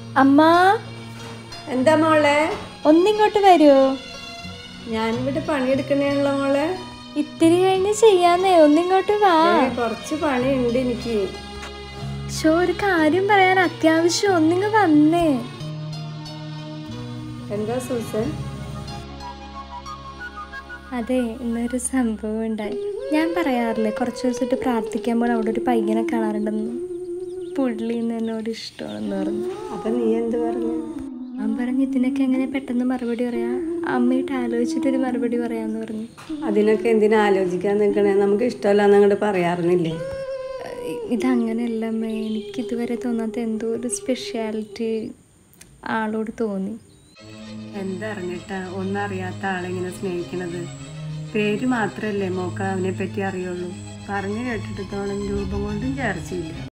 അമ്മ എന്താ മോളെ ഒന്നിങ്ങോട്ട് വരുമോ ഞാനിവിടെ പണിയെടുക്കണേണല്ലോ മോളെ ഇത്തിരി കഴിഞ്ഞ് ചെയ്യാന്നേ ഒന്നിങ്ങോട്ട് വാ ഏ, കുറച്ച് പണിയുണ്ട് എനിക്ക് ഷോ ഒരു കാര്യം പറയാൻ അത്യാവശ്യം ഒന്നിങ്ങ് വന്നേ എന്താ സൂസൻ അതെ ഇന്നൊരു സംഭവം ഉണ്ടായി ഞാൻ പറയാറില്ലേ കുറച്ച് ദിവസമായിട്ട് പ്രാർത്ഥിക്കുമ്പോൾ അവിടെ ഒരു പയ്യനെ കാണാറുണ്ടെന്ന് പുള്ളി ഇന്ന് എന്നോട് ഇഷ്ടമാണെന്ന് പറഞ്ഞു അപ്പൊ നീ എന്ത് പറഞ്ഞു ഞാൻ പറഞ്ഞു ഇതിനൊക്കെ എങ്ങനെ പെട്ടെന്ന് മറുപടി പറയാ അമ്മയിട്ട് ആലോചിച്ചിട്ടൊരു മറുപടി പറയാന്ന് പറഞ്ഞു അതിനൊക്കെ എന്തിനാ ആലോചിക്കാൻ നിൽക്കണേ നമുക്ക് ഇഷ്ടമല്ല അങ്ങോട്ട് പറയാറുന്നില്ലേ ഇ- ഇതങ്ങനെയല്ല അമ്മേ എനിക്ക് ഇതുവരെ തോന്നാത്ത എന്തോ ഒരു സ്പെഷ്യാലിറ്റി ആളോട് തോന്നി എന്തറിഞ്ഞിട്ടാ ഒന്നും അറിയാത്ത ആളെങ്ങനെ സ്നേഹിക്കണത് പേര് മാത്രല്ലേ മോക്ക അവനെ പറ്റി അറിയുള്ളൂ പറഞ്ഞു കേട്ടിടത്തോളം രൂപം കൊണ്ടും ചേർച്ചയില്ല